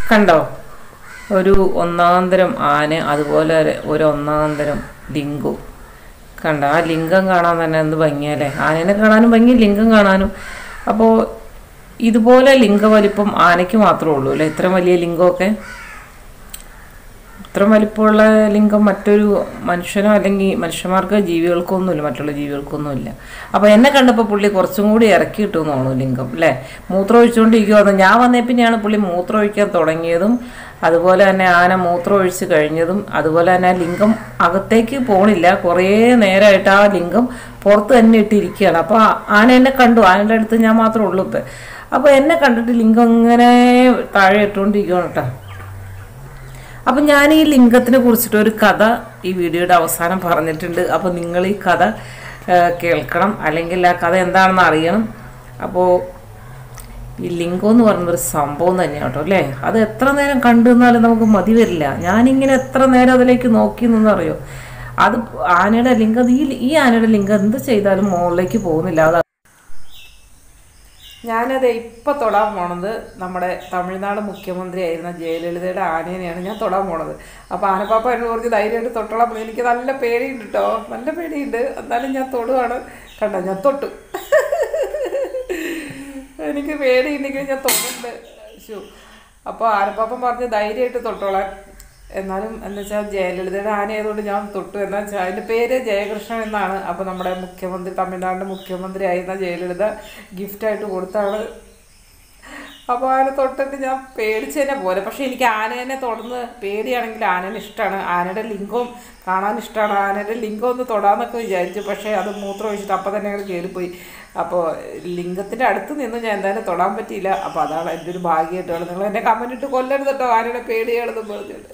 കണ്ടോ ഒരു ഒന്നാന്തരം ആന അതുപോലെ ഒരു- ഒരു ഒന്നാന്തരം ലിംഗു കണ്ടോ ആ ലിംഗം കാണാൻ തന്നെ എന്ത് ഭംഗിയല്ലേ ആനേനെ കാണാനും ഭംഗി ലിംഗം കാണാനും അപ്പോൾ ഇതുപോലെ ലിംഗവലിപ്പം ആനയ്ക്ക് മാത്രമേ ഉള്ളൂ അല്ലേ ഇത്രയും വലിയ ലിംഗമൊക്കെ ഇത്ര വലിപ്പമുള്ള ലിംഗം മറ്റൊരു മനുഷ്യനോ അല്ലെങ്കിൽ മനുഷ്യന്മാർക്ക് ജീവികൾക്കൊന്നുമില്ല മറ്റുള്ള ജീവികൾക്കൊന്നുമില്ല അപ്പോൾ എന്നെ കണ്ടപ്പോൾ പുള്ളി കുറച്ചും കൂടി ഇറക്കി കിട്ടുമെന്ന് തോന്നുന്നു ലിംഗം അല്ലേ മൂത്രം ഒഴിച്ചുകൊണ്ടിരിക്കുവാന്ന് ഞാൻ വന്നേ പിന്നെയാണ് പുള്ളി മൂത്രം ഒഴിക്കാൻ തുടങ്ങിയതും അതുപോലെ തന്നെ ആന മൂത്രം ഒഴിച്ച് കഴിഞ്ഞതും അതുപോലെ തന്നെ ആ ലിംഗം അകത്തേക്ക് പോണില്ല കുറേ നേരമായിട്ട് ആ ലിംഗം പുറത്ത് തന്നെ ഇട്ടിരിക്കുകയാണ് അപ്പോൾ ആന എന്നെ കണ്ടു ആനയുടെ അടുത്ത് ഞാൻ മാത്രമേ ഉള്ളൂ ഇപ്പം അപ്പോൾ എന്നെ കണ്ടിട്ട് ലിംഗം ഇങ്ങനെ താഴെ ഇട്ടുകൊണ്ടിരിക്കുകയാണ് കേട്ടോ അപ്പം ഞാൻ ഈ ലിംഗത്തിനെ കുറിച്ചിട്ട് ഒരു കഥ ഈ വീഡിയോയുടെ അവസാനം പറഞ്ഞിട്ടുണ്ട് അപ്പോൾ നിങ്ങൾ ഈ കഥ ആ, കേൾക്കണം അല്ലെങ്കിൽ ആ കഥ എന്താണെന്ന് അറിയണം അപ്പോൾ ഈ ലിംഗം എന്ന് പറയുന്നൊരു സംഭവം തന്നെയാണ് കേട്ടോ അല്ലേ അത് എത്ര നേരം കണ്ടു നിന്നാലും നമുക്ക് മതി വരില്ല ഞാനിങ്ങനെ എത്ര നേരം അതിലേക്ക് നോക്കി നിന്നറിയോ അത് ആനയുടെ ലിംഗം ഈ ഈ ആനയുടെ ലിംഗം എന്ത് ചെയ്താലും മുകളിലേക്ക് പോകുന്നില്ല അത് ഞാനത് ഇപ്പം തൊടാൻ പോണത് നമ്മുടെ തമിഴ്നാട് മുഖ്യമന്ത്രിയായിരുന്ന ജയലളിതയുടെ ആനേനെയാണ് ഞാൻ തൊടാൻ പോണത് അപ്പോൾ ആനപ്പാപ്പ എന്നോട് കുറച്ച് ധൈര്യമായിട്ട് തൊട്ടോളാൻ പറഞ്ഞു എനിക്ക് നല്ല പേടിയുണ്ട് കേട്ടോ നല്ല പേടിയുണ്ട് എന്നാലും ഞാൻ തൊടുവാണ് കണ്ടോ ഞാൻ തൊട്ടു എനിക്ക് പേടിയുണ്ടെങ്കിൽ ഞാൻ തൊടുന്നുണ്ട് ശു അപ്പോൾ ആനപ്പാപ്പൻ പറഞ്ഞ് ധൈര്യമായിട്ട് തൊട്ടോളാൻ എന്നാലും എന്താ വെച്ചാൽ ജയലളിതയുടെ ആന ആയതുകൊണ്ട് ഞാൻ തൊട്ടു എന്താ വെച്ചാൽ അതിൻ്റെ പേര് ജയകൃഷ്ണൻ എന്നാണ് അപ്പോൾ നമ്മുടെ മുഖ്യമന്ത്രി തമിഴ്നാടിൻ്റെ മുഖ്യമന്ത്രി ആയിരുന്ന ജയലളിത ഗിഫ്റ്റായിട്ട് കൊടുത്താണ് അപ്പോൾ ആന തൊട്ടിട്ട് ഞാൻ പേടിച്ച് തന്നെ പോലെ പക്ഷേ എനിക്ക് ആനേനെ തുടർന്ന് പേടിയാണെങ്കിൽ ആനേനെ ഇഷ്ടമാണ് ആനയുടെ ലിംഗവും കാണാൻ ഇഷ്ടമാണ് ആനയുടെ ലിംഗം ഒന്ന് തൊടാന്നൊക്കെ വിചാരിച്ചു പക്ഷേ അത് മൂത്രം ഒഴിച്ചിട്ട് അപ്പം തന്നെ ഞങ്ങൾ കയറിപ്പോയി അപ്പോൾ ലിംഗത്തിൻ്റെ അടുത്ത് നിന്ന് ഞാൻ എന്തായാലും തൊടാൻ പറ്റിയില്ല അപ്പോൾ അതാണ് എൻ്റെ ഒരു ഭാഗ്യമായിട്ടുള്ളത് നിങ്ങൾ എന്നെ കമൻറ്റ് ഇട്ട് കൊല്ലരുത് കേട്ടോ ആനയുടെ പേടിയാണെന്ന് പറഞ്ഞിട്ട്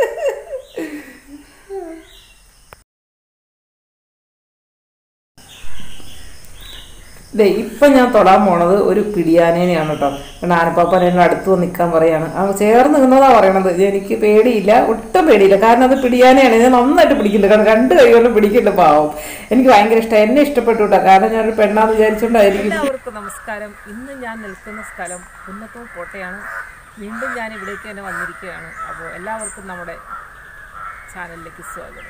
ദേ ഇപ്പം ഞാൻ തൊടാൻ പോണത് ഒരു പിടിയാനേനെയാണ് കേട്ടോ കാരണം ആനപ്പാപ്പൻ എന്നെ അടുത്ത് വന്ന് നിൽക്കാൻ പറയാണ് ആ ചേർന്ന് നിന്നതാ പറയണത് എനിക്ക് പേടിയില്ല ഒട്ടും പേടിയില്ല കാരണം അത് പിടിയാനയാണ് ഞാൻ നന്നായിട്ട് പിടിക്കുന്നുണ്ട് കാരണം രണ്ട് കൈ കൊണ്ട് പിടിക്കുന്നുണ്ട് പാവം എനിക്ക് ഭയങ്കര ഇഷ്ടം എന്നെ ഇഷ്ടപ്പെട്ടു കേട്ടോ കാരണം ഞാനൊരു പെണ്ണാന്ന് വിചാരിച്ചുകൊണ്ടായിരിക്കും എല്ലാവർക്കും നമസ്കാരം ഇന്ന് ഞാൻ നിൽക്കുന്ന സ്ഥലം കുന്നത്തൂർ കോട്ടയാണ് വീണ്ടും ഞാൻ ഇവിടേക്ക് തന്നെ വന്നിരിക്കുകയാണ് അപ്പോൾ എല്ലാവർക്കും നമ്മുടെ ചാനലിലേക്ക് സ്വാഗതം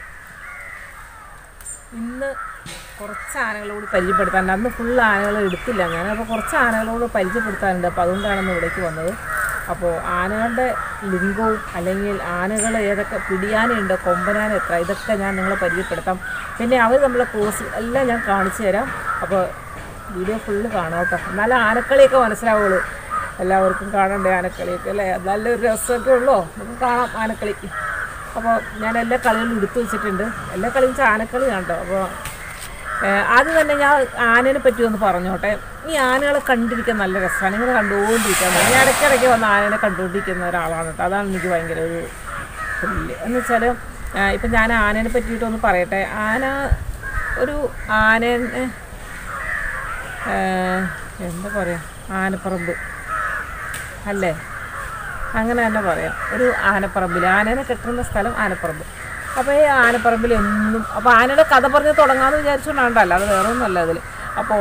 ഇന്ന് കുറച്ച് ആനകളോട് പരിചയപ്പെടുത്താനുണ്ട് അന്ന് ഫുൾ ആനകൾ എടുത്തില്ല ഞാൻ അപ്പോൾ കുറച്ച് ആനകളോട് പരിചയപ്പെടുത്താനുണ്ട് അപ്പോൾ അതുകൊണ്ടാണ് ഇന്ന് ഇവിടേക്ക് വന്നത് അപ്പോൾ ആനകളുടെ ലിംഗവും അല്ലെങ്കിൽ ആനകൾ ഏതൊക്കെ പിടിയാനയുണ്ട് കൊമ്പനാന എത്ര ഇതൊക്കെ ഞാൻ നിങ്ങളെ പരിചയപ്പെടുത്താം പിന്നെ അവർ നമ്മളെ കോഴ്സ് എല്ലാം ഞാൻ കാണിച്ചു തരാം അപ്പോൾ വീഡിയോ ഫുള്ള് കാണാം കേട്ടോ എന്നാലും ആനക്കളിയൊക്കെ മനസ്സിലാവുള്ളൂ എല്ലാവർക്കും കാണണ്ടേ ആനക്കളിയൊക്കെ അല്ലേ നല്ലൊരു രസമൊക്കെ ഉള്ളൂ നമുക്ക് കാണാം ആനക്കളി അപ്പോൾ ഞാൻ എല്ലാ കളികളും എടുത്തു വെച്ചിട്ടുണ്ട് എല്ലാ കളിയും വെച്ചാൽ ആനക്കളിയാണ് കേട്ടോ അപ്പോൾ ഏഹ്, ആദ്യം തന്നെ ഞാൻ ആനേനെ പറ്റി ഒന്ന് പറഞ്ഞോട്ടെ ഈ ആനകളെ കണ്ടിരിക്കാൻ നല്ല രസമാണ് ഇങ്ങനെ കണ്ടുകൊണ്ടിരിക്കാൻ മതി ഞാൻ ഇടയ്ക്കിടയ്ക്ക് വന്ന് ആനേനെ കണ്ടുകൊണ്ടിരിക്കുന്ന ഒരാളാണ് കേട്ടോ അതാണ് എനിക്ക് ഭയങ്കര ഒരു ത്രില്ല് എന്ന് വെച്ചാൽ ഇപ്പം ഞാൻ ആനേനെ പറ്റിയിട്ടൊന്ന് പറയട്ടെ ആന ഒരു ആനേനെ ഏഹ്, എന്താ പറയുക ആനപ്പറമ്പ് അല്ലേ അങ്ങനെ തന്നെ പറയാം ഒരു ആനപ്പറമ്പിൽ ആനേനെ കെട്ടുന്ന സ്ഥലം ആനപ്പറമ്പ് അപ്പോൾ ഈ ആനപ്പറമ്പിൽ എന്നും അപ്പോൾ ആനയുടെ കഥ പറഞ്ഞ് തുടങ്ങാമെന്ന് വിചാരിച്ചുകൊണ്ടാണ് അല്ലാതെ വേറെ ഒന്നുമല്ല അതിൽ അപ്പോൾ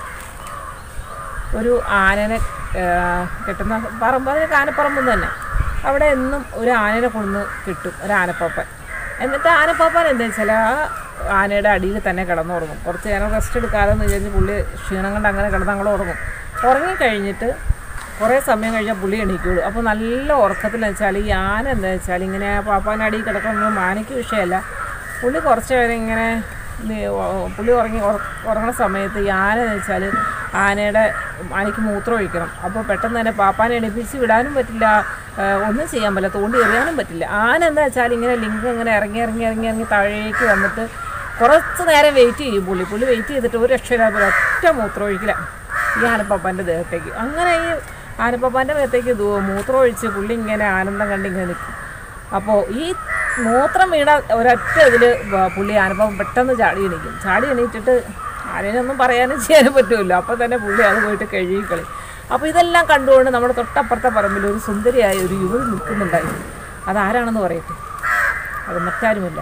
ഒരു ആനനെ ആ, കെട്ടുന്ന പറമ്പ് അതിന് ആനപ്പറമ്പ് തന്നെ അവിടെ എന്നും ഒരു ആനനെ കൊണ്ടുവന്ന് കിട്ടും ഒരു ആനപ്പാപ്പൻ എന്നിട്ട് ആനപ്പാപ്പൻ എന്താ വെച്ചാൽ ആ ആനയുടെ അടിയിൽ തന്നെ കിടന്നുറങ്ങും കുറച്ച് നേരം റെസ്റ്റ് എടുക്കാതെ എന്ന് വിചാരിച്ച് പുള്ളി ക്ഷീണം കൊണ്ട് അങ്ങനെ കിടന്ന് അങ്ങോട്ട് ഉറങ്ങും ഉറങ്ങിക്കഴിഞ്ഞിട്ട് കുറേ സമയം കഴിഞ്ഞാൽ പുള്ളി എണീക്കുള്ളൂ അപ്പോൾ നല്ല ഉറക്കത്തിലെന്ന് വെച്ചാൽ ഈ ആന എന്താ വെച്ചാൽ ഇങ്ങനെ പാപ്പാൻ്റെ അടിയിൽ കിടക്കുന്നത് ആനയ്ക്ക് വിഷയമല്ല പുള്ളി കുറച്ച് നേരം ഇങ്ങനെ നി- ഒ- പുള്ളി ഉറങ്ങി ഉറ- ഉറങ്ങുന്ന സമയത്ത് ഈ ആന എന്ന് വെച്ചാൽ ആനയുടെ ആനയ്ക്ക് മൂത്രം ഒഴിക്കണം അപ്പോൾ പെട്ടെന്ന് തന്നെ പാപ്പാനെ എണീപ്പിച്ച് വിടാനും പറ്റില്ല ആ, ഒന്നും ചെയ്യാൻ പറ്റില്ല തോണ്ടി എറിയാനും പറ്റില്ല ആന എന്താ വെച്ചാൽ ഇങ്ങനെ ലിംഗം ഇങ്ങനെ ഇറങ്ങി ഇറങ്ങി ഇറങ്ങി ഇറങ്ങി താഴേക്ക് വന്നിട്ട് കുറച്ച് നേരം വെയിറ്റ് ചെയ്യും പുള്ളി പുള്ളി വെയിറ്റ് ചെയ്തിട്ട് ഒരു രക്ഷയില്ലാത്ത ഒറ്റ മൂത്രം ഒഴിക്കില്ല ഈ ആനപ്പാപ്പാൻ്റെ ദേഹത്തേക്ക് അങ്ങനെ ഈ ആനപ്പാപ്പാൻ്റെ ദേഹത്തേക്ക് ദൂ- മൂത്രം ഒഴിച്ച് പുള്ളി ഇങ്ങനെ ആനന്ദം കണ്ട് ഇങ്ങനെ നിൽക്കും അപ്പോൾ ഈ മൂത്രം വീണ ഒരൊറ്റ ഇതിൽ പുള്ളി ആനപ്പാപ്പൻ പെട്ടെന്ന് ചാടി എണീക്കും ചാടി എണീറ്റിട്ട് ആരെയൊന്നും പറയാനും ചെയ്യാനും പറ്റുമല്ലോ അപ്പോൾ തന്നെ പുള്ളി അത് പോയിട്ട് കഴുകി കളി അപ്പോൾ ഇതെല്ലാം കണ്ടുകൊണ്ട് നമ്മുടെ തൊട്ടപ്പുറത്തെ പറമ്പിൽ ഒരു സുന്ദരിയായ ഒരു യുവതി നിൽക്കുന്നുണ്ടായിരുന്നു അതാരാണെന്ന് പറയട്ടെ അത് മറ്റാരുമില്ല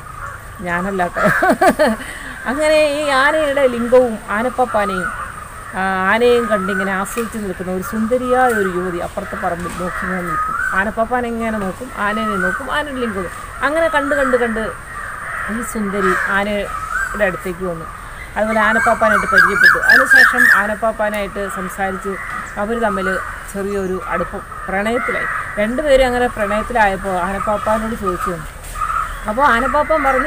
ഞാനല്ല കേട്ടോ അങ്ങനെ ഈ ആനയുടെ ലിംഗവും ആനപ്പപ്പാനെയും ആ, ആനയും കണ്ടിങ്ങനെ ആസ്വദിച്ച് നിൽക്കുന്ന ഒരു സുന്ദരിയായ ഒരു യുവതി അപ്പുറത്തെ പറമ്പിൽ നോക്കി ഇങ്ങനെ നിൽക്കും ആനപ്പാപ്പാൻ എങ്ങനെ നോക്കും ആനേനെ നോക്കും ആനയുടെ ലിംഗം അങ്ങനെ കണ്ട് കണ്ട് കണ്ട് ഈ സുന്ദരി ആനയുടെ അടുത്തേക്ക് വന്നു അതുപോലെ ആനപ്പാപ്പാനായിട്ട് പരിചയപ്പെട്ടു അതിനുശേഷം ആനപ്പാപ്പാനായിട്ട് സംസാരിച്ച് അവർ തമ്മിൽ ചെറിയൊരു അടുപ്പം പ്രണയത്തിലായി രണ്ടുപേരും അങ്ങനെ പ്രണയത്തിലായപ്പോൾ ആനപ്പാപ്പാനോട് ചോദിച്ചു അപ്പോൾ ആനപ്പാപ്പൻ പറഞ്ഞു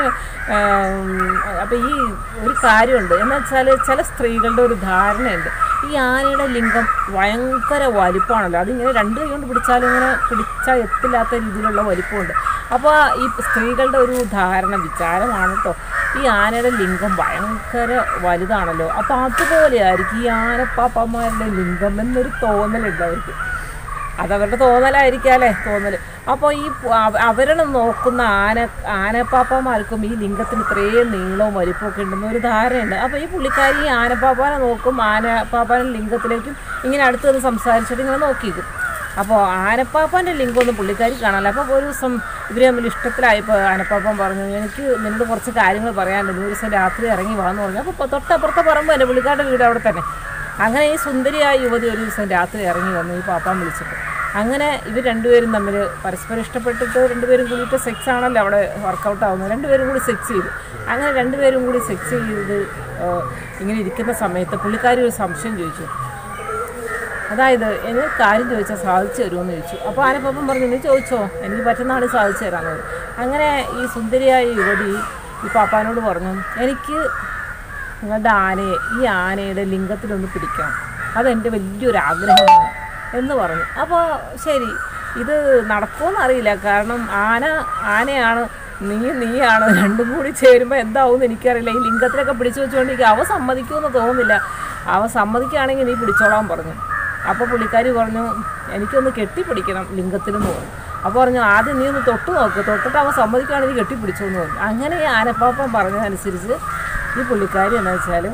അപ്പോൾ ഈ ഒരു കാര്യമുണ്ട് എന്ന് വെച്ചാൽ ചില സ്ത്രീകളുടെ ഒരു ധാരണയുണ്ട് ഈ ആനയുടെ ലിംഗം ഭയങ്കര വലിപ്പമാണല്ലോ അതിങ്ങനെ രണ്ട് കൈ കൊണ്ട് പിടിച്ചാലും ഇങ്ങനെ പിടിച്ചാൽ എത്തില്ലാത്ത രീതിയിലുള്ള വലിപ്പമുണ്ട് അപ്പോൾ ഈ സ്ത്രീകളുടെ ഒരു ധാരണ വിചാരമാണ് കേട്ടോ ഈ ആനയുടെ ലിംഗം ഭയങ്കര വലുതാണല്ലോ അപ്പോൾ അതുപോലെ ആയിരിക്കും ഈ ആനപ്പാപ്പന്മാരുടെ ലിംഗം എന്നൊരു തോന്നലുണ്ട് അവർക്ക് അതവരുടെ തോന്നലായിരിക്കാല്ലേ തോന്നൽ അപ്പോൾ ഈ പ- അവ- അവരെ നോക്കുന്ന ആന ആനപ്പാപ്പന്മാർക്കും ഈ ലിംഗത്തിന് ഇത്രയും നീളവും വലിപ്പമൊക്കെ ഉണ്ടെന്ന് ഒരു ധാരണയുണ്ട് അപ്പോൾ ഈ പുള്ളിക്കാരി ഈ ആനപ്പാപ്പാനെ നോക്കും ആനപ്പാപ്പാനെ ലിംഗത്തിലേക്കും ഇങ്ങനെ അടുത്ത് നിന്ന് സംസാരിച്ചിട്ട് ഇങ്ങനെ നോക്കിക്കും അപ്പോൾ ആനപ്പാപ്പാൻ്റെ ലിംഗമൊന്നും പുള്ളിക്കാരി കാണാനില്ല അപ്പോൾ ഒരു ദിവസം ഇവർ തമ്മിൽ ഇഷ്ടത്തിലായപ്പോൾ ആനപ്പാപ്പൻ പറഞ്ഞു എനിക്ക് നിന്നോട് കുറച്ച് കാര്യങ്ങൾ പറയാനുണ്ട് നീ ഒരു ദിവസം രാത്രി ഇറങ്ങി വാന്ന് പറഞ്ഞു അപ്പോൾ തൊട്ടപ്പുറത്തെ പറമ്പ് തന്നെ പുള്ളിക്കാരുടെ വീട് അവിടെ തന്നെ അങ്ങനെ ഈ സുന്ദരിയായ യുവതി ഒരു ദിവസം രാത്രി ഇറങ്ങി വന്നു ഈ പാപ്പാൻ വിളിച്ചിട്ട് അങ്ങനെ ഇവർ രണ്ടുപേരും തമ്മിൽ പരസ്പരം ഇഷ്ടപ്പെട്ടിട്ട് രണ്ടുപേരും കൂടിയിട്ട് സെക്സ് ആണല്ലോ അവിടെ വർക്കൗട്ട് ആവുന്നത് രണ്ടുപേരും കൂടി സെക്സ് ചെയ്തു അങ്ങനെ രണ്ടുപേരും കൂടി സെക്സ് ചെയ്ത് ആ, ഇങ്ങനെ ഇരിക്കുന്ന സമയത്ത് പുള്ളിക്കാരി ഒരു സംശയം ചോദിച്ചു അതായത് എനിക്ക് കാര്യം ചോദിച്ചാൽ സാധിച്ചു തരുമെന്ന് ചോദിച്ചു അപ്പോൾ ആനപ്പാപ്പൻ പറഞ്ഞു നീ ചോദിച്ചോ എനിക്ക് പറ്റുന്നതാണ് സാധിച്ചു തരാമെന്ന് പറഞ്ഞു അങ്ങനെ ഈ സുന്ദരിയായ യുവതി ഈ പാപ്പാനോട് പറഞ്ഞു എനിക്ക് നിങ്ങളുടെ ആനയെ ഈ ആനയുടെ ലിംഗത്തിലൊന്ന് പിടിക്കണം അതെൻ്റെ വലിയൊരു ആഗ്രഹമാണ് എന്ന് പറഞ്ഞു അപ്പോൾ ശരി ഇത് നടക്കുമെന്ന് അറിയില്ല കാരണം ആന ആനയാണ് നീ നീയാണ് രണ്ടും കൂടി ചേരുമ്പോൾ എന്താവും എനിക്കറിയില്ല ഈ ലിംഗത്തിലൊക്കെ പിടിച്ചു വെച്ചുകൊണ്ടിരിക്കുക അവ സമ്മതിക്കുമെന്ന് തോന്നുന്നില്ല അവ സമ്മതിക്കുകയാണെങ്കിൽ നീ പിടിച്ചോളാൻ പറഞ്ഞു അപ്പോൾ പുള്ളിക്കാരി പറഞ്ഞു എനിക്കൊന്ന് കെട്ടിപ്പിടിക്കണം ലിംഗത്തിലെന്ന് പറഞ്ഞു അപ്പോൾ പറഞ്ഞു ആദ്യം നീ ഒന്ന് തൊട്ട് നോക്ക് തൊട്ടിട്ട് അവൻ സമ്മതിക്കുകയാണെങ്കിൽ കെട്ടിപ്പിടിച്ചു എന്ന് പറഞ്ഞു അങ്ങനെ ഈ ആനപ്പാപ്പൻ പറഞ്ഞതനുസരിച്ച് ഈ പുള്ളിക്കാരി എന്താ വെച്ചാൽ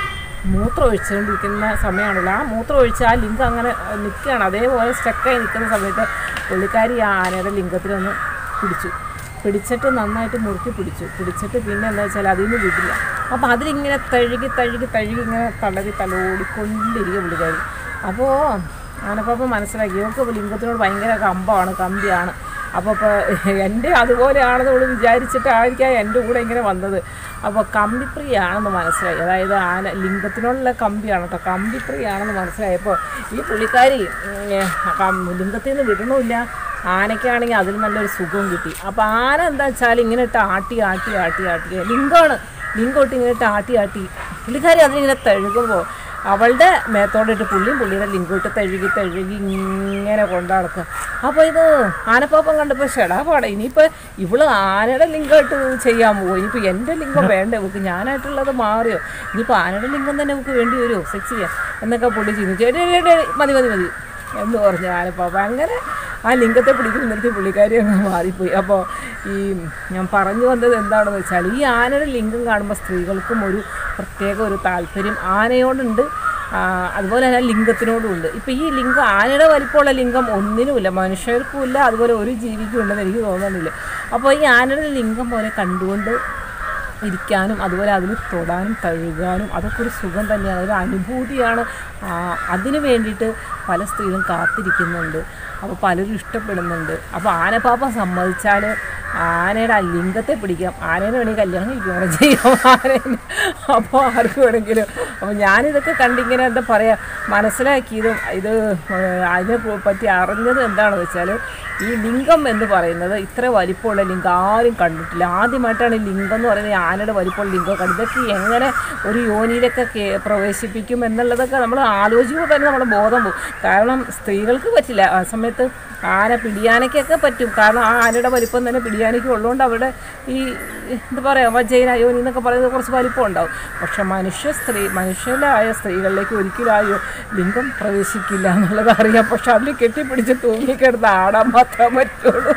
മൂത്രം ഒഴിച്ചുകൊണ്ടിരിക്കുന്ന സമയമാണല്ലോ ആ മൂത്രം ഒഴിച്ച് ആ ലിംഗം അങ്ങനെ നിൽക്കുകയാണ് അതേപോലെ സ്റ്റക്കായി നിൽക്കുന്ന സമയത്ത് പുള്ളിക്കാരി ആ ആനയുടെ ലിംഗത്തിലൊന്ന് പിടിച്ചു പിടിച്ചിട്ട് നന്നായിട്ട് മുറുക്കി പിടിച്ചു പിടിച്ചിട്ട് പിന്നെ എന്താ വെച്ചാൽ അതിൽ നിന്ന് വിടില്ല അപ്പോൾ അതിലിങ്ങനെ തഴുകി തഴുകി തഴുകി ഇങ്ങനെ തളരി തലോടിക്കൊണ്ടിരിക്കുക പുള്ളിക്കാരി അപ്പോൾ ആനപ്പാപ്പ മനസ്സിലാക്കി ഇവർക്ക് ലിംഗത്തിനോട് ഭയങ്കര കമ്പമാണ് കമ്പിയാണ് അപ്പോൾ ഇപ്പോൾ എൻ്റെ അതുപോലെയാണെന്ന് ഇവിടെ വിചാരിച്ചിട്ടായിരിക്കാം എൻ്റെ കൂടെ ഇങ്ങനെ വന്നത് അപ്പോൾ കമ്പിപ്രിയാണെന്ന് മനസ്സിലായി അതായത് ആന ലിംഗത്തിനോടുള്ള കമ്പിയാണ് കേട്ടോ കമ്പിപ്രിയാണെന്ന് മനസ്സിലായപ്പോൾ ഈ പുള്ളിക്കാരി ഉം, കം- ലിംഗത്തിൽ നിന്ന് വിടണമില്ല ആനയ്ക്കാണെങ്കിൽ അതിൽ നല്ലൊരു സുഖവും കിട്ടി അപ്പോൾ ആന എന്താ വെച്ചാൽ ഇങ്ങനെ ഇട്ട് ആട്ടി ആട്ടി ആട്ടി ആട്ടി ലിംഗമാണ് ലിംഗോട്ട് ഇങ്ങനെ ഇട്ട് ആട്ടി ആട്ടി പുള്ളിക്കാരി അതിനിങ്ങനെ തഴുകുമ്പോൾ അവളുടെ മേത്തോടിട്ട് പുള്ളിയും പുള്ളിയുടെ ലിങ്കോട്ട് തഴുകി തഴുകി ഇങ്ങനെ കൊണ്ടു നടക്കുക അപ്പോൾ ഇത് ആനപ്പാപ്പം കണ്ടപ്പോൾ ഷെടാ പാടെ ഇനിയിപ്പോൾ ഇവള് ആനയുടെ ലിംഗമായിട്ട് ചെയ്യാൻ പോകും ഇനിയിപ്പോൾ എൻ്റെ ലിംഗം വേണ്ട ഇവൾക്ക് ഞാനായിട്ടുള്ളത് മാറിയോ ഇനിയിപ്പോൾ ആനയുടെ ലിംഗം തന്നെ നമുക്ക് വേണ്ടി വരുമോ സെക്സ് ചെയ്യാൻ എന്നൊക്കെ പുള്ളി ചിന്തിച്ചു "എടേ, എടേ, എടേ, മതി മതി മതി എന്ന് പറഞ്ഞു ആനപ്പാപ്പ അങ്ങനെ ആ ലിംഗത്തെ പിടിക്കുന്ന നിർത്തി പുള്ളിക്കാരി അങ്ങ് മാറിപ്പോയി അപ്പോൾ ഈ ഞാൻ പറഞ്ഞു വന്നത് എന്താണെന്ന് വെച്ചാൽ ഈ ആനയുടെ ലിംഗം കാണുമ്പോൾ സ്ത്രീകൾക്കും ഒരു പ്രത്യേക ഒരു താല്പര്യം ആനയോടുണ്ട് ആ, അതുപോലെ തന്നെ ലിംഗത്തിനോടും ഉണ്ട് ഇപ്പം ഈ ലിംഗം ആനയുടെ വലിപ്പമുള്ള ലിംഗം ഒന്നിനുമില്ല മനുഷ്യർക്കും ഇല്ല അതുപോലെ ഒരു ജീവിക്കും ഉണ്ടെന്ന് എനിക്ക് തോന്നുന്നില്ല അപ്പോൾ ഈ ആനയുടെ ലിംഗം പോലെ കണ്ടുകൊണ്ട് ഇരിക്കാനും അതുപോലെ അതിൽ തൊടാനും തഴുകാനും അതൊക്കെ ഒരു സുഖം തന്നെയാണ് ഒരു അനുഭൂതിയാണ് ആ, അതിന് വേണ്ടിയിട്ട് പല സ്ത്രീകളും കാത്തിരിക്കുന്നുണ്ട് അപ്പോൾ പലരും ഇഷ്ടപ്പെടുന്നുണ്ട് അപ്പോൾ ആനപ്പാപ്പ സമ്മതിച്ചാൽ ആനയുടെ ആ ലിംഗത്തെ പിടിക്കാം ആനേനെ വേണമെങ്കിൽ കല്യാണം കഴിക്കും കൂടെ ചെയ്യാം ആനേനെ അപ്പോൾ ആർക്ക് വേണമെങ്കിലും അപ്പോൾ ഞാനിതൊക്കെ കണ്ടിങ്ങനെ എന്താ പറയുക മനസ്സിലാക്കിയതും ഇത് ഏഹ്, അതിനെ പ- പറ്റി അറിഞ്ഞത് എന്താണെന്ന് വെച്ചാൽ ഈ ലിംഗം എന്ന് പറയുന്നത് ഇത്ര വലിപ്പമുള്ള ലിംഗം ആരും കണ്ടിട്ടില്ല ആദ്യമായിട്ടാണ് ഈ ലിംഗം എന്ന് പറയുന്നത് ഈ ആനയുടെ വലിപ്പമുള്ള ലിംഗം കണ്ടത് ഇതൊക്കെ എങ്ങനെ ഒരു യോനിയിലൊക്കെ കേ- പ്രവേശിപ്പിക്കും എന്നുള്ളതൊക്കെ നമ്മൾ ആലോചിക്കുമ്പോൾ തന്നെ നമ്മുടെ ബോധം പോകും കാരണം സ്ത്രീകൾക്ക് പറ്റില്ല ആ സമയത്ത് ആന പിടിയാനയ്ക്കൊക്കെ പറ്റും കാരണം ആ ആനയുടെ വലിപ്പം തന്നെ പിടിയാനയ്ക്ക് ഉള്ളതുകൊണ്ട് അവിടെ ഈ എന്താ പറയുക വജൈന യോനി എന്നൊക്കെ പറയുന്നത് കുറച്ച് വലിപ്പം ഉണ്ടാവും പക്ഷെ മനുഷ്യ സ്ത്രീ മനുഷ്യരായ സ്ത്രീകളിലേക്ക് ഒരിക്കലും ആ യോ- ലിംഗം പ്രവേശിക്കില്ല എന്നുള്ളത് അറിയാം പക്ഷെ അതിൽ കെട്ടിപ്പിടിച്ച് തൂങ്ങിക്കിടന്ന് ആടാൻ മാത്രമേ പറ്റുള്ളൂ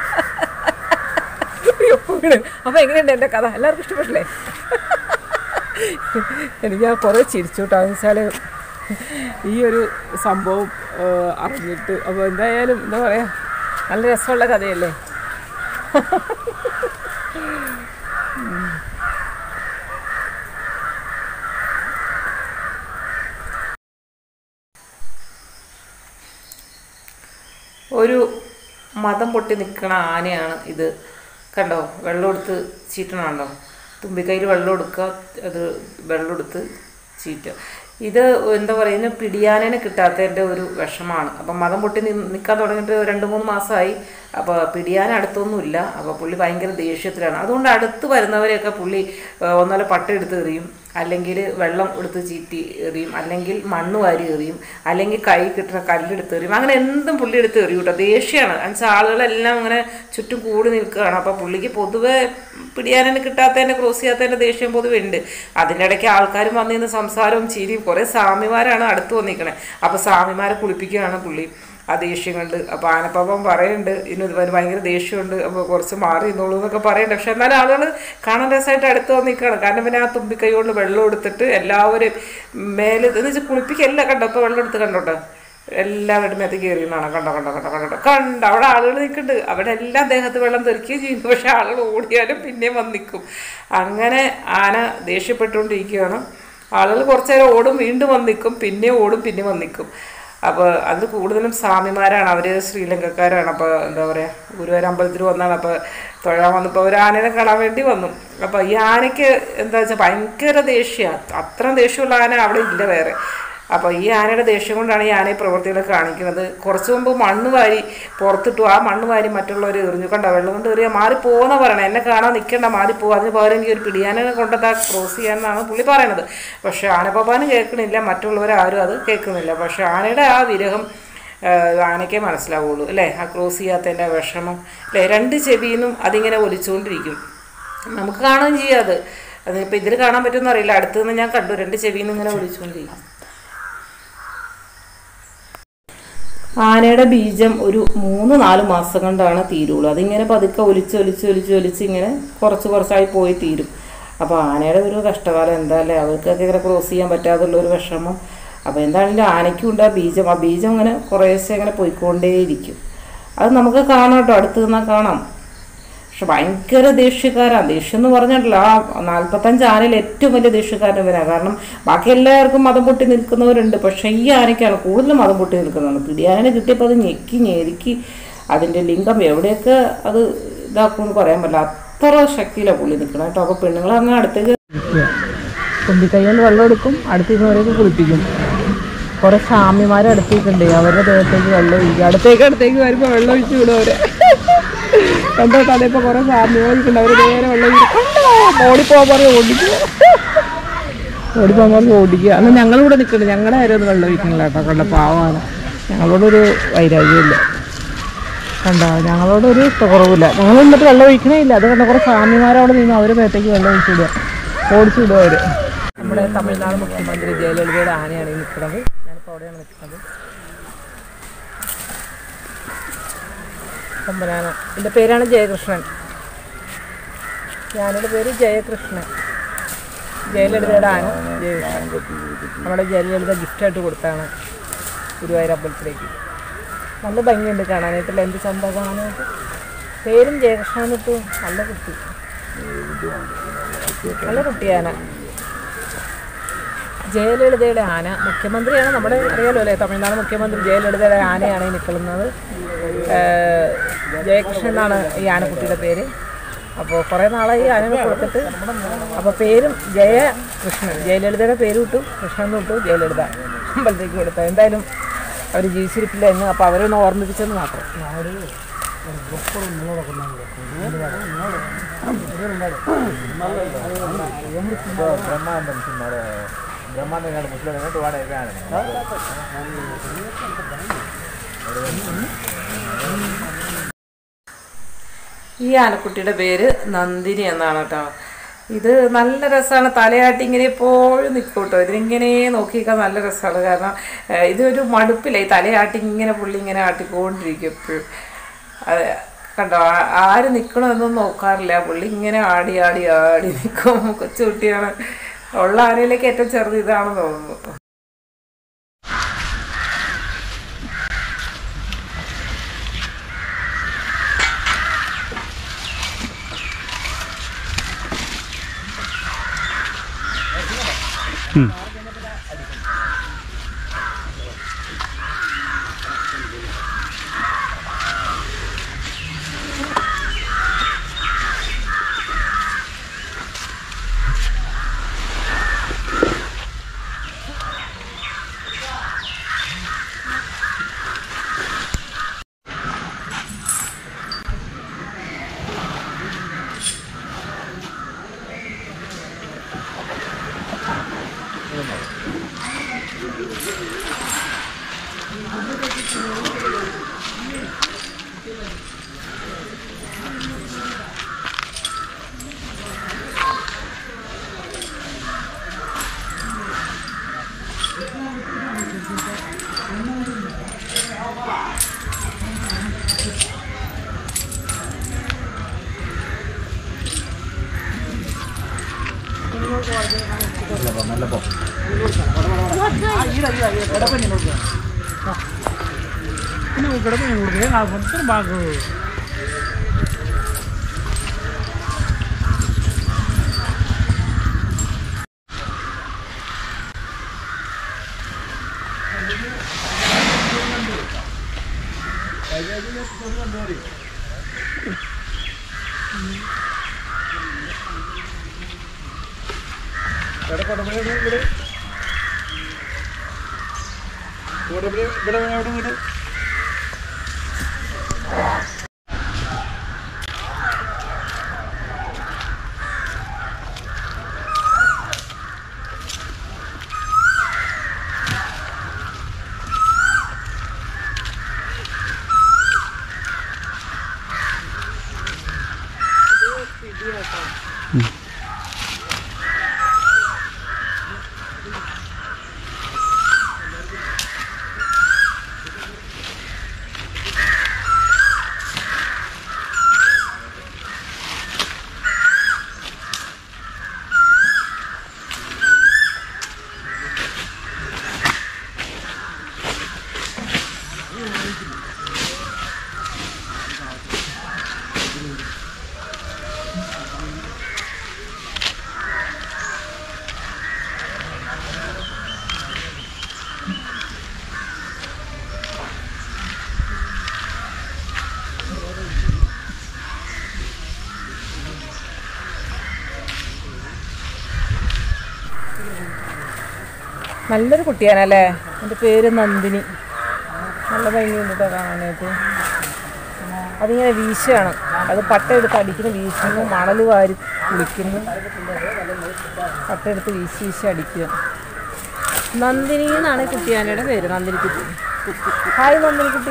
എപ്പോഴും അപ്പോൾ എങ്ങനെയുണ്ട് എൻ്റെ കഥ എല്ലാവർക്കും ഇഷ്ടപ്പെട്ടില്ലേ എനിക്ക് ഞാൻ കുറേ ചിരിച്ചു കേട്ടോ എന്ന് വെച്ചാൽ ഈ ഒരു സംഭവം ആ, അറിഞ്ഞിട്ട് അപ്പോൾ എന്തായാലും എന്താ പറയുക നല്ല രസമുള്ള കഥയല്ലേ ഒരു മതം പൊട്ടി നിൽക്കണ ആനയാണ് ഇത് കണ്ടോ വെള്ളം എടുത്ത് ചീറ്റണുണ്ടോ തുമ്പിക്കൈയിൽ വെള്ളം എടുക്കുക അത് വെള്ളം എടുത്ത് ചീറ്റുക ഇത് എന്താ പറയുക പിടിയാനനെ കിട്ടാത്തതിൻ്റെ ഒരു വിഷമാണ് അപ്പം മതം പൊട്ടി നി- നിൽക്കാൻ തുടങ്ങിയിട്ട് രണ്ട് മൂന്ന് മാസമായി അപ്പോൾ പിടിയാൻ അടുത്തൊന്നുമില്ല അപ്പോൾ പുള്ളി ഭയങ്കര ദേഷ്യത്തിലാണ് അതുകൊണ്ട് അടുത്ത് വരുന്നവരെയൊക്കെ പുള്ളി ആ, ഒന്നല്ല പട്ട എടുത്ത് എറിയും അല്ലെങ്കിൽ വെള്ളം എടുത്ത് ചീറ്റി എറിയും അല്ലെങ്കിൽ മണ്ണ് വാരി എറിയും അല്ലെങ്കിൽ കൈ കിട്ടുന്ന കല്ലെടുത്ത് എറിയും അങ്ങനെ എന്തും പുള്ളി എടുത്ത് എറിയും കേട്ടോ ദേഷ്യമാണ് എന്നുവെച്ചാൽ ആളുകളെല്ലാം ഇങ്ങനെ ചുറ്റും കൂടി നിൽക്കുകയാണ് അപ്പോൾ പുള്ളിക്ക് പൊതുവെ പിടിയാനന് കിട്ടാത്തതിൻ്റെ ക്രോസ് ചെയ്യാത്തതിൻ്റെ ദേഷ്യം പൊതുവെ ഉണ്ട് അതിൻ്റെ ഇടയ്ക്ക് ആൾക്കാരും വന്നിരുന്ന് സംസാരവും ചിരിയും കുറേ സ്വാമിമാരാണ് അടുത്ത് വന്നിരിക്കണേ അപ്പോൾ സ്വാമിമാരെ കുളിപ്പിക്കുകയാണ് പുള്ളി ആ ദേഷ്യം കണ്ട് അപ്പോൾ ആനപ്പാപ്പം പറയുന്നുണ്ട് ഇനി ഇതുപോലെ ഭയങ്കര ദേഷ്യമുണ്ട് അപ്പോൾ കുറച്ച് മാറി നിന്നോളൂ എന്നൊക്കെ പറയുന്നുണ്ട് പക്ഷെ എന്നാലും ആളുകൾ കാണാൻ രസമായിട്ട് അടുത്ത് വന്ന് നിൽക്കുകയാണ് കാരണം പിന്നെ ആ തുമ്പിക്കൈ കൊണ്ട് വെള്ളം എടുത്തിട്ട് എല്ലാവരും മേലെ എന്ന് വെച്ചാൽ കുളിപ്പിക്കല്ല കണ്ടോ ഇപ്പോൾ വെള്ളം എടുത്ത് കണ്ടോട്ടോ എല്ലാവരുടെ മേത്തേക്ക് കയറിയെന്നാണ് കണ്ടോ കണ്ടോ കണ്ടോ കണ്ടോ കണ്ടോ അവിടെ ആളുകൾ നിൽക്കുന്നുണ്ട് അവിടെ എല്ലാം ദേഹത്ത് വെള്ളം തെറിക്കുകയും ചെയ്യുന്നു പക്ഷെ ആളുകൾ ഓടിയാലും പിന്നെയും വന്ന് നിൽക്കും അങ്ങനെ ആന ദേഷ്യപ്പെട്ടുകൊണ്ടിരിക്കുകയാണ് ആളുകൾ കുറച്ച് നേരം ഓടും വീണ്ടും വന്ന് നിൽക്കും പിന്നെ ഓടും പിന്നെ വന്ന് നിൽക്കും അപ്പോൾ അത് കൂടുതലും സ്വാമിമാരാണ് അവർ ശ്രീലങ്കക്കാരാണ് അപ്പോൾ എന്താ പറയുക ഗുരുവായൂർ അമ്പലത്തിൽ വന്നാണ് അപ്പോൾ തൊഴാൻ വന്നപ്പോൾ ഒരു ആനനെ കാണാൻ വേണ്ടി വന്നു അപ്പോൾ ഈ ആനയ്ക്ക് എന്താ വെച്ചാൽ ഭയങ്കര ദേഷ്യമാണ് അത്ര ദേഷ്യമുള്ള ആന അവിടെ ഇല്ല വേറെ അപ്പോൾ ഈ ആനയുടെ ദേഷ്യം കൊണ്ടാണ് ഈ ആനയെ പ്രവൃത്തികളൊക്കെ കാണിക്കുന്നത് കുറച്ച് മുമ്പ് മണ്ണ് വാരി പുറത്തിട്ടു ആ മണ്ണ് വാരി മറ്റുള്ളവർ എറിഞ്ഞു കണ്ട വെള്ളം കൊണ്ട് എറിയാൽ മാറിപ്പോകുന്ന പറയണേ എന്നെ കാണാൻ നിൽക്കണ്ട മാറിപ്പോകും അതിന് പകരം എനിക്ക് ഒരു പിടിയാനെ കൊണ്ടതാ ക്രോസ് ചെയ്യാമെന്നാണ് പുള്ളി പറയണത് പക്ഷേ ആനപ്പാപ്പാനും കേൾക്കണില്ല മറ്റുള്ളവരാരും അത് കേൾക്കുന്നില്ല പക്ഷേ ആനയുടെ ആ വിരഹം ആഹ് ആനയ്ക്കേ മനസ്സിലാവുള്ളൂ അല്ലേ ആ ക്രോസ് ചെയ്യാത്തതിൻ്റെ വിഷമം അല്ലേ രണ്ട് ചെവിന്നും അതിങ്ങനെ ഒലിച്ചുകൊണ്ടിരിക്കും നമുക്ക് കാണുകയും ചെയ്യാം അത് അതിപ്പോൾ ഇതിൽ കാണാൻ പറ്റുമെന്ന് അറിയില്ല അടുത്ത് നിന്ന് ഞാൻ കണ്ടു രണ്ട് ചെവിയിൽ നിന്ന് ഇങ്ങനെ ഒലിച്ചുകൊണ്ടിരിക്കും ആനയുടെ ബീജം ഒരു മൂന്ന് നാല് മാസം കൊണ്ടാണ് തീരുള്ളൂ അതിങ്ങനെ പതുക്കെ ഒലിച്ച് ഒലിച്ച് ഒലിച്ച് ഒലിച്ച് ഇങ്ങനെ കുറച്ച് കുറച്ചായി പോയി തീരും അപ്പോൾ ആനയുടെ ഒരു കഷ്ടകാലം എന്താ അല്ലേ അവർക്കൊക്കെ ഇങ്ങനെ ക്രോസ് ചെയ്യാൻ പറ്റാതുള്ള ഒരു വിഷമം അപ്പോൾ എന്താണെങ്കിലും ആനയ്ക്കും ഉണ്ട് ആ ബീജം ആ ബീജം ഇങ്ങനെ കുറേശ്ശെ ഇങ്ങനെ പോയിക്കൊണ്ടേയിരിക്കും അത് നമുക്ക് കാണാം കേട്ടോ അടുത്ത് നിന്നാൽ കാണാം പക്ഷെ ഭയങ്കര ദേഷ്യക്കാരാണ് ദേഷ്യം എന്ന് പറഞ്ഞിട്ടില്ല ആ നാൽപ്പത്തഞ്ച് ആനയിൽ ഏറ്റവും വലിയ ദേഷ്യക്കാരൻ ഇവരാണ് കാരണം ബാക്കി എല്ലാവർക്കും മതം പൊട്ടി നിൽക്കുന്നവരുണ്ട് പക്ഷെ ഈ ആനയ്ക്കാണ് കൂടുതലും മതം പൊട്ടി നിൽക്കുന്നത് പിടിയാനെ കിട്ടിയപ്പോൾ അത് ഞെക്കി ഞെരുക്കി അതിൻ്റെ ലിംഗം എവിടെയൊക്കെ അത് ഇതാക്കുമെന്ന് പറയാൻ പറ്റില്ല അത്ര ശക്തിയിലാണ് പുള്ളി നിൽക്കണം കേട്ടോ അപ്പോൾ പെണ്ണുങ്ങൾ അങ്ങ് അടുത്തേക്ക് തുമ്പിക്കൈകൊണ്ട് വെള്ളം എടുക്കും അടുത്തേക്ക് കുളിപ്പിക്കും കുറെ സ്വാമിമാരെ അടുത്തേക്കുണ്ട് അവരുടെ ദേഹത്തേക്ക് വെള്ളം ഒഴിക്കും അടുത്തേക്ക് അടുത്തേക്ക് വരുമ്പോൾ വെള്ളം ഒഴിച്ചു വിടും അവരെ കണ്ടോ കഥയിപ്പോൾ കുറെ സ്വാമിമാരിക്കുണ്ട് അവർ നേരെ വെള്ളം ഒഴിക്കും ഓടിപ്പോകാൻ പറഞ്ഞ് ഓടിക്കുക ഓടിപ്പോകാൻ പറഞ്ഞ് ഓടിക്കുക അന്ന് ഞങ്ങളിവിടെ നിൽക്കുന്നുണ്ട് ഞങ്ങളുടെ ആരും ഒന്ന് വെള്ളം ഒഴിക്കണില്ല കേട്ടോ കണ്ട പാവമാണ് ഞങ്ങളോടൊരു വൈരാഗ്യമില്ല കണ്ടോ ഞങ്ങളോടൊരു കുറവില്ല ഞങ്ങൾ എന്നിട്ട് വെള്ളം ഒഴിക്കണേ ഇല്ല അത് കണ്ട കുറേ സ്വാമിമാരവിടെ നിന്ന് അവർ മേത്തേക്ക് വെള്ളം ഒഴിച്ചു വിടുക ഓടിച്ചു വിടുക അവർ നമ്മുടെ തമിഴ്നാട് മുഖ്യമന്ത്രി ജയലളിതയുടെ ആനയാണ് ഈ നിൽക്കുന്നത് ഞാനിപ്പോൾ അവിടെയാണ് നിൽക്കുന്നത് തമ്പനാന എൻ്റെ പേരാണ് ജയകൃഷ്ണൻ ഞാനെൻ്റെ പേര് ജയകൃഷ്ണൻ ജയലളിതയുടെ ആന ജയകൃഷ്ണൻ നമ്മുടെ ജയലളിത ഗിഫ്റ്റായിട്ട് കൊടുത്താണ് ഗുരുവായൂർ അമ്പലത്തിലേക്ക് നല്ല ഭംഗിയുണ്ട് കാണാനായിട്ടല്ല എന്ത് ചന്ത കാണാനായിട്ട് പേരും ജയകൃഷ്ണൻ ഇട്ടു നല്ല കുട്ടി നല്ല കുട്ടിയാന ജയലളിതയുടെ ആന മുഖ്യമന്ത്രിയാണ് നമ്മുടെ അറിയാലോ അല്ലേ തമിഴ്നാട് മുഖ്യമന്ത്രി ജയലളിതയുടെ ആനയാണ് ഈ നിൽക്കുന്നത് ഏഹ് ജയകൃഷ്ണൻ എന്നാണ് ഈ ആനക്കുട്ടിയുടെ പേര് അപ്പോൾ കുറേ നാളായി ഈ ആനകൾ കൊടുത്തിട്ട് അപ്പോൾ പേരും ജയകൃഷ്ണൻ ജയലളിതയുടെ പേര് വിട്ടു കൃഷ്ണൻ എന്ന് വിട്ടു ജയലളിത അമ്പലത്തേക്ക് കൊടുത്ത എന്തായാലും അവർ ജീവിച്ചിരിപ്പില്ല എന്ന് അപ്പോൾ അവരൊന്ന് ഓർമ്മിപ്പിച്ചെന്ന് മാത്രം ഈ ആനക്കുട്ടിയുടെ പേര് നന്ദിനി എന്നാണ് കേട്ടോ ഇത് നല്ല രസമാണ് തലയാട്ടി ഇങ്ങനെ എപ്പോഴും നിൽക്കും കേട്ടോ ഇതിനിങ്ങനെ നോക്കിക്കാൻ നല്ല രസമാണ് കാരണം ഏഹ്, ഇതൊരു മടുപ്പില്ല ഈ തലയാട്ടി ഇങ്ങനെ പുള്ളി ഇങ്ങനെ ആട്ടിക്കൊണ്ടിരിക്കും എപ്പോഴും അതെ കണ്ടോ ആ- ആര് നിൽക്കണമെന്നൊന്നും നോക്കാറില്ല പുള്ളി ഇങ്ങനെ ആടി ആടി ആടി നിൽക്കും കൊച്ചുകുട്ടിയാണ് ഉള്ള ആനയിലേക്ക് ഏറ്റവും ചെറുത് ഇതാണെന്ന് തോന്നുന്നു ചിലപ്പോൾ നല്ലൊരു കുട്ടിയാണല്ലേ എൻ്റെ പേര് നന്ദിനി നല്ല ഭംഗിയുണ്ട് കേട്ടോ കാണാനായിട്ട് അതിങ്ങനെ വീശുകയാണ് അത് പട്ടയെടുത്ത് അടിക്കുന്നു വീശുന്നു മണൽ വാരി കുളിക്കുന്നു പട്ടയെടുത്ത് വീശി വീശി അടിക്കുക നന്ദിനി എന്നാണ് ഈ കുട്ടിയാനയുടെ പേര് നന്ദിനി കുട്ടി ഹായ് നന്ദിനി കുട്ടി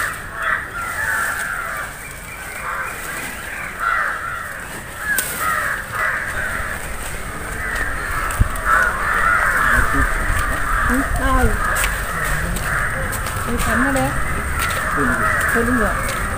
ഹായ് ഈ കന്നഡ തെലുങ്ക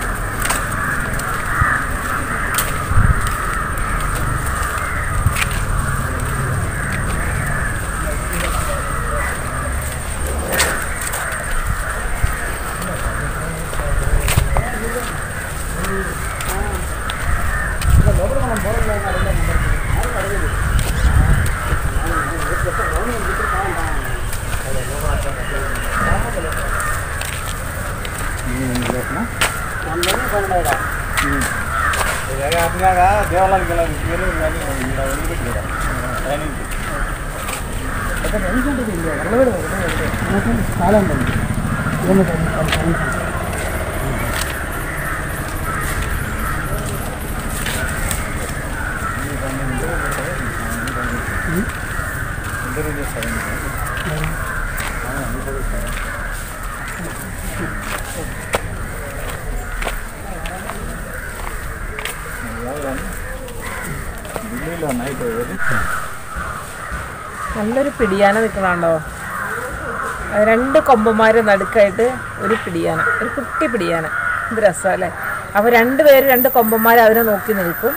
നല്ലൊരു പിടിയാന നിൽക്കണുണ്ടോ രണ്ട് കൊമ്പന്മാരെ നടുക്കായിട്ട് ഒരു പിടിയാന ഒരു കുട്ടി പിടിയാന എന്ത് രസമല്ലേ അപ്പോൾ രണ്ട് പേര് രണ്ട് കൊമ്പന്മാർ അവരെ നോക്കി നിൽക്കും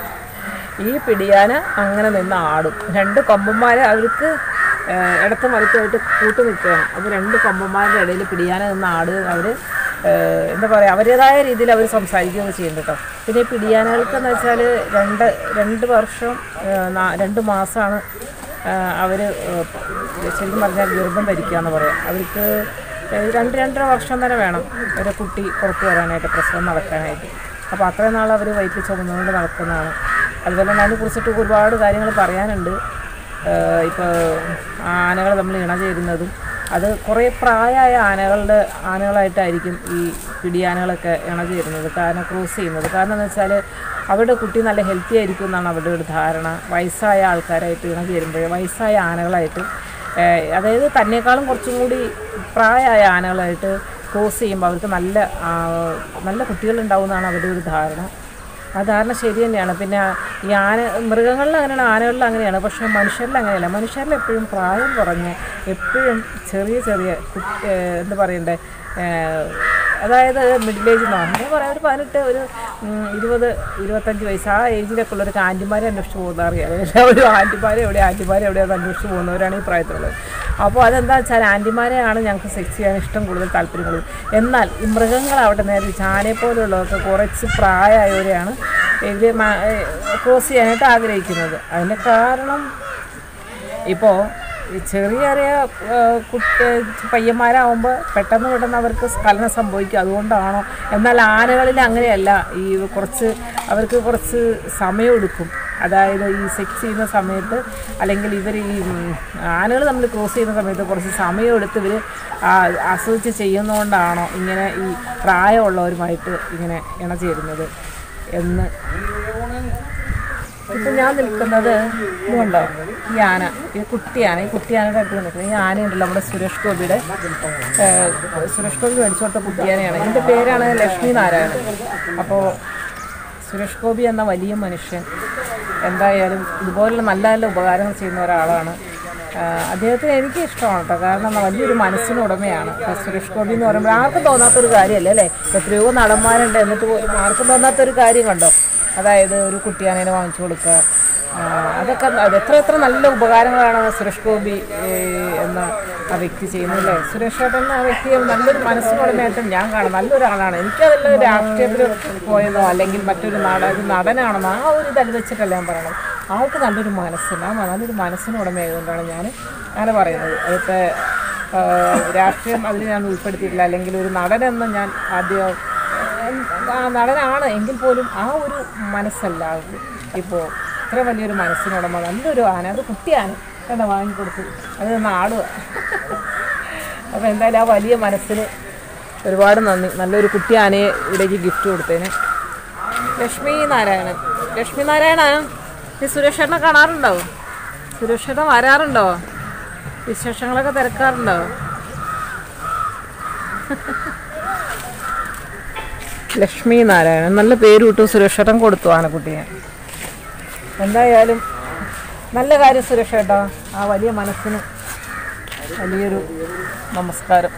ഈ പിടിയാന അങ്ങനെ നിന്ന് ആടും രണ്ട് കൊമ്പന്മാർ അവർക്ക് ഏഹ്, ഇടത്ത് മലത്തുമായിട്ട് കൂട്ടി നിൽക്കുകയാണ് അപ്പോൾ രണ്ട് കൊമ്പന്മാരുടെ ഇടയിൽ പിടിയാന നിന്ന് ആടുക അവർ എന്താ പറയുക അവരുടേതായ രീതിയിൽ അവർ സംസാരിക്കുകയൊക്കെ ചെയ്യുന്നുണ്ട് കേട്ടോ പിന്നെ ഈ പിടിയാനകൾക്ക് എന്ന് വെച്ചാൽ രണ്ട് രണ്ട് വർഷം ഏഹ്, നാ- രണ്ട് മാസമാണ് അവർ ശരിക്കും പറഞ്ഞാൽ ഗർഭം ധരിക്കുക എന്ന് പറയാം അവർക്ക് ഏഹ് രണ്ട് രണ്ടര വർഷം തന്നെ വേണം ഒരു കുട്ടി പുറത്ത് വരാനായിട്ട് പ്രസവം നടക്കാനായിട്ട് അപ്പോൾ അത്രയും നാൾ അവർ വയറ്റിൽ ചുമന്നുകൊണ്ട് നടക്കുന്നതാണ് അതുപോലെ തന്നെ അതിനെക്കുറിച്ചിട്ട് ഒരുപാട് കാര്യങ്ങൾ പറയാനുണ്ട് ഇപ്പോൾ ആനകൾ നമ്മൾ ഇണ ചേരുന്നതും അത് കുറേ പ്രായമായ ആനകളുടെ ആനകളായിട്ടായിരിക്കും ഈ പിടിയാനകളൊക്കെ ഇണ ചേരുന്നത് കാരണം ക്രോസ് ചെയ്യുന്നത് കാരണം എന്ന് വെച്ചാൽ അവരുടെ കുട്ടി നല്ല ഹെൽത്തി ആയിരിക്കും എന്നാണ് അവരുടെ ഒരു ധാരണ വയസ്സായ ആൾക്കാരായിട്ട് ഇണ ചേരുമ്പോൾ വയസ്സായ ആനകളായിട്ട് ഏഹ് അതായത് തന്നെക്കാളും കുറച്ചും കൂടി പ്രായമായ ആനകളായിട്ട് ക്രോസ് ചെയ്യുമ്പോൾ അവർക്ക് നല്ല ആ, നല്ല കുട്ടികളുണ്ടാവുമെന്നാണ് അവരുടെ ഒരു ധാരണ ആ ധാരണ ശരി തന്നെയാണ് പിന്നെ ഈ ആന മൃഗങ്ങളിൽ അങ്ങനെയാണ് ആനകളിൽ അങ്ങനെയാണ് പക്ഷേ മനുഷ്യരിൽ അങ്ങനെയല്ല മനുഷ്യരിൽ എപ്പോഴും പ്രായം കുറഞ്ഞ് എപ്പോഴും ചെറിയ ചെറിയ കുട്ടി ഏഹ് എന്താ പറയണ്ടേ ഏഹ് അതായത് മിഡിൽ ഏജ് എന്ന് പറഞ്ഞാൽ പറയാം ഒരു പതിനെട്ട് ഒരു ഉം, ഇരുപത് ഇരുപത്തഞ്ച് വയസ്സ് ആ ഏജിലൊക്കെ ഉള്ളവർക്ക് ആൻറ്റിമാരെ അന്വേഷിച്ച് പോകുന്ന അറിയാം എല്ലാവരും ആൻറ്റിമാരെ എവിടെ ആൻറ്റിമാരെ എവിടെയാണ് അന്വേഷിച്ച് പോകുന്നവരാണ് ഈ പ്രായത്തിലുള്ളത് അപ്പോൾ അതെന്താ വെച്ചാൽ ആൻറ്റിമാരെയാണ് ഞങ്ങൾക്ക് സെക്സ് ചെയ്യാൻ ഇഷ്ടം കൂടുതൽ താല്പര്യം കൂടുതൽ എന്നാൽ ഈ മൃഗങ്ങളാവട്ടെ നേരെ ചാനെ പോലുള്ളതൊക്കെ കുറച്ച് പ്രായമായവരെയാണ് ഇവർ ക്രോസ് ചെയ്യാനായിട്ട് ആഗ്രഹിക്കുന്നത് അതിൻ്റെ കാരണം ഇപ്പോൾ ഈ ചെറിയ ചെറിയ കുട്ടി പയ്യന്മാരാകുമ്പോൾ പെട്ടെന്ന് പെട്ടെന്ന് അവർക്ക് സ്ഖലനം സംഭവിക്കും അതുകൊണ്ടാണോ എന്നാൽ ആനകളിൽ അങ്ങനെയല്ല ഈ കുറച്ച് അവർക്ക് കുറച്ച് സമയമെടുക്കും അതായത് ഈ സെക്സ് ചെയ്യുന്ന സമയത്ത് അല്ലെങ്കിൽ ഇവർ ഈ ആനകൾ നമ്മൾ ക്രോസ് ചെയ്യുന്ന സമയത്ത് കുറച്ച് സമയമെടുത്ത് ഇവർ ആസ്വദിച്ച് ചെയ്യുന്നതുകൊണ്ടാണോ ഇങ്ങനെ ഈ പ്രായമുള്ളവരുമായിട്ട് ഇങ്ങനെ ഇണചേരുന്നത് എന്ന് ഇപ്പം ഞാൻ നിൽക്കുന്നത് ഇതുണ്ടോ ഈ ആന ഈ കുട്ടിയാണ് ഈ കുട്ടിയാനയുടെ അടുത്ത് നിൽക്കുന്നത് ഈ ആനയുണ്ടല്ലോ നമ്മുടെ സുരേഷ് ഗോപിയുടെ ഏഹ്, സുരേഷ് ഗോപി മേടിച്ചു കൊടുത്ത കുട്ടിയാനയാണ് ഇതിൻ്റെ പേരാണ് ലക്ഷ്മി നാരായണൻ അപ്പോൾ സുരേഷ് ഗോപി എന്ന വലിയ മനുഷ്യൻ എന്തായാലും ഇതുപോലുള്ള നല്ല നല്ല ഉപകാരങ്ങൾ ചെയ്യുന്ന ഒരാളാണ് ആഹ് അദ്ദേഹത്തിന് എനിക്ക് ഇഷ്ടമാണ് കേട്ടോ കാരണം വലിയൊരു മനസ്സിന് ഉടമയാണ് ഇപ്പോൾ സുരേഷ് ഗോപി എന്ന് പറയുമ്പോൾ ആർക്കും തോന്നാത്തൊരു കാര്യമല്ലേ അല്ലേ എത്രയോ നടന്മാരുണ്ട് എന്നിട്ട് പോലും ആർക്കും തോന്നാത്തൊരു കാര്യം കണ്ടോ അതായത് ഒരു കുട്ടിയാനേനെ വാങ്ങിച്ചു കൊടുക്കുക ആ, അതൊക്കെ അത് എത്ര എത്ര നല്ല ഉപകാരങ്ങളാണ് സുരേഷ് ഗോപി ഏഹ്, എന്ന ആ വ്യക്തി ചെയ്യുന്നത് അല്ലേ സുരേഷ് ഏട്ടൻ ആ വ്യക്തിയെ നല്ലൊരു മനസ്സിനുടമയായിട്ടും ഞാൻ കാണും നല്ലൊരാളാണ് എനിക്കതല്ല രാഷ്ട്രീയത്തിൽ പോയതോ അല്ലെങ്കിൽ മറ്റൊരു നട ഒരു നടനാണെന്നോ ആ ഒരു ഇതല്ല വെച്ചിട്ടല്ല ഞാൻ പറയണത് ആൾക്ക് നല്ലൊരു മനസ്സുണ്ട് ആ നല്ലൊരു മനസ്സിനുടമയായതുകൊണ്ടാണ് ഞാൻ അങ്ങനെ പറയുന്നത് അതിപ്പോൾ രാഷ്ട്രീയം അതിൽ ഞാൻ ഉൾപ്പെടുത്തിയിട്ടില്ല അല്ലെങ്കിൽ ഒരു നടനെന്ന് ഞാൻ ആദ്യം ആ നടനാണ് എങ്കിൽ പോലും ആ ഒരു മനസ്സല്ല ഇപ്പോൾ ഇത്ര വലിയൊരു മനസ്സിനുടമ നല്ലൊരു ആന അത് കുട്ടി ആന എന്താ വാങ്ങിക്കൊടുത്തു അത് നാടുക അപ്പോൾ എന്തായാലും ആ വലിയ മനസ്സിന് ഒരുപാട് നന്ദി നല്ലൊരു കുട്ടി ആനയെ ഇവിടേക്ക് ഗിഫ്റ്റ് കൊടുത്തതിന് ലക്ഷ്മി നാരായണൻ ലക്ഷ്മി നാരായണ ഈ സുരേഷേട്ടനെ കാണാറുണ്ടോ സുരേഷേട്ടൻ വരാറുണ്ടോ വിശേഷങ്ങളൊക്കെ തിരക്കാറുണ്ടോ ലക്ഷ്മി നാരായണൻ നല്ല പേര് വിട്ടു സുരേഷേട്ടൻ കൊടുത്തു ആനക്കുട്ടിയെ എന്തായാലും നല്ല കാര്യം സുരേഷേട്ടാ ആ വലിയ മനസ്സിന് വലിയൊരു നമസ്കാരം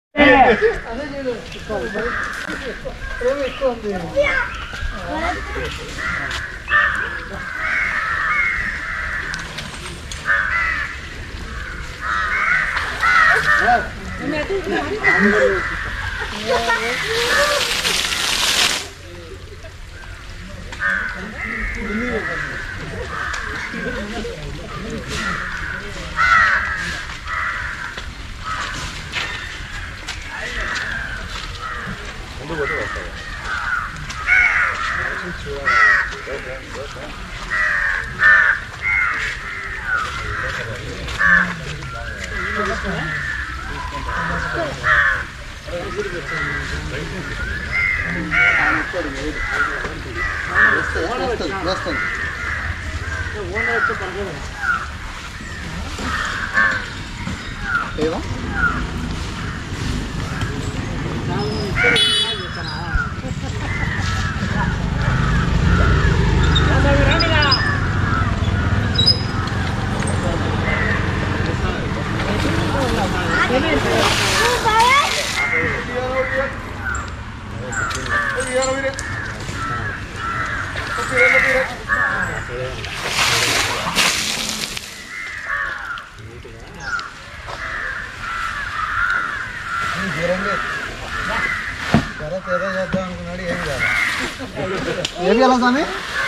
ఏది ఎలా స్వామి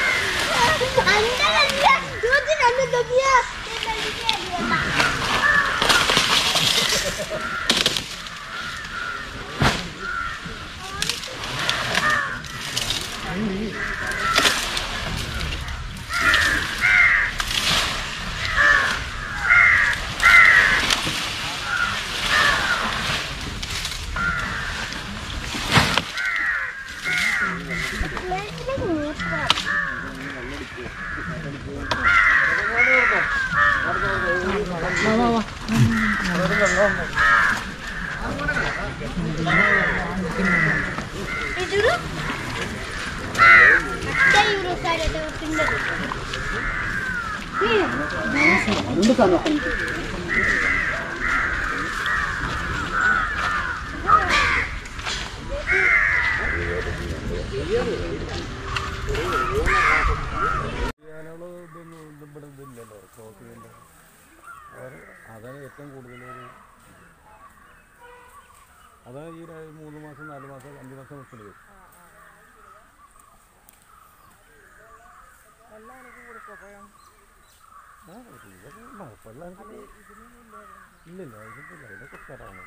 అందరూ చూసి నన్ను దొబ్బియా చూడు అట్టే ఇవ్వరు సార్ అట్టే తిన్నది ചെയ്യാനുള്ള ഇതൊന്നും ഇത് ഇവിടെ ഇതില്ലല്ലോ ക്രോസ് ചെയ്യണ്ട അവർ അതാണ് ഏറ്റവും കൂടുതൽ ഒരു അതാണ് ഈ ര- മൂന്ന് മാസം നാല് മാസം അഞ്ച് മാസം നിൽക്കുന്നത് ആ ഇതൊക്കെ മഴപ്പള്ളം ഇല്ലില്ല ഇതില്ല ഇതൊക്കെ സ്ഥലമാണ്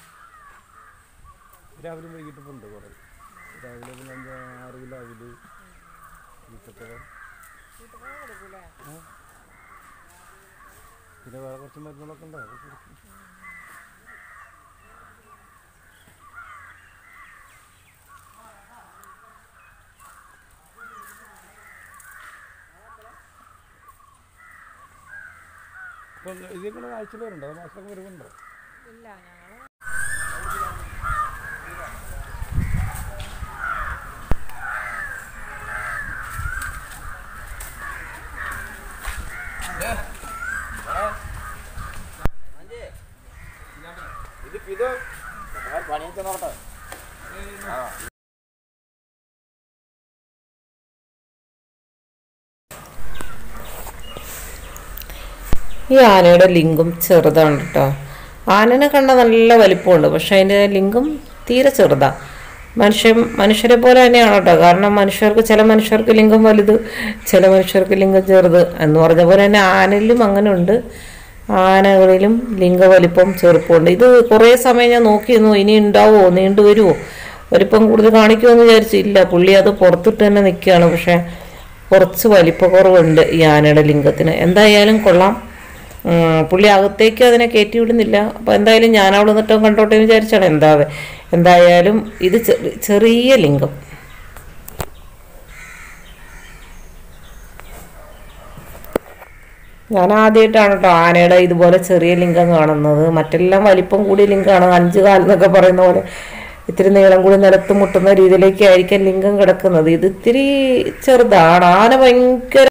രാവിലെ വൈകിട്ട് ഉണ്ട് കുറേ രാവിലെ പിന്നെ അഞ്ച് ആറ് കിലോ അവില് ഈത്തപ്പഴം ആ. പിന്നെ വേറെ കുറച്ച് മരുന്നുകളൊക്കെ ഉണ്ട് അതൊക്കെ കൊടുക്കും. ഇപ്പം ഇതിൽ ആഴ്ചയിൽ വരുന്നുണ്ടോ അതോ മാസമൊക്കെ വരുന്നുണ്ടോ ഇല്ല ഞങ്ങൾ ഈ ആനയുടെ ലിംഗം ചെറുതാണ് കേട്ടോ ആനനെ കണ്ട നല്ല വലിപ്പമുണ്ട് പക്ഷെ അതിൻ്റെ ലിംഗം തീരെ ചെറുതാണ് മനുഷ്യൻ മനുഷ്യരെ പോലെ തന്നെയാണ് കേട്ടോ കാരണം മനുഷ്യർക്ക് ചില മനുഷ്യർക്ക് ലിംഗം വലുത് ചില മനുഷ്യർക്ക് ലിംഗം ചെറുത് എന്ന് പറഞ്ഞ പോലെ തന്നെ ആനയിലും അങ്ങനെ ഉണ്ട് ആനകളിലും ലിംഗവലിപ്പം ചെറുപ്പമുണ്ട് ഇത് കുറേ സമയം ഞാൻ നോക്കിയിരുന്നു ഇനി ഉണ്ടാവുമോ നീണ്ടു വരുമോ വലിപ്പം കൂടുതൽ കാണിക്കുമെന്ന് വിചാരിച്ചു ഇല്ല പുള്ളി അത് പുറത്തിട്ട് തന്നെ നിൽക്കുകയാണ് പക്ഷേ കുറച്ച് വലിപ്പക്കുറവുണ്ട് ഈ ആനയുടെ ലിംഗത്തിന് എന്തായാലും കൊള്ളാം ഉം, പുള്ളി അകത്തേക്ക് അതിനെ കയറ്റി വിടുന്നില്ല അപ്പോൾ എന്തായാലും ഞാൻ അവിടെ നിന്നിട്ടോ കണ്ടോട്ടെ എന്ന് വിചാരിച്ചാണ് എന്താ എന്തായാലും ഇത് ചെറി- ചെറിയ ലിംഗം ഞാൻ ആദ്യമായിട്ടാണ് കേട്ടോ ആനയുടെ ഇതുപോലെ ചെറിയ ലിംഗം കാണുന്നത് മറ്റെല്ലാം വലിപ്പം കൂടിയ ലിംഗമാണ് അഞ്ച് കാലെന്നൊക്കെ പറയുന്ന പോലെ ഇത്തിരി നീളം കൂടി നിലത്ത് മുട്ടുന്ന രീതിയിലേക്കായിരിക്കും ലിംഗം കിടക്കുന്നത് ഇത് ഇത്തിരി ചെറുതാണ് ആന ഭയങ്കര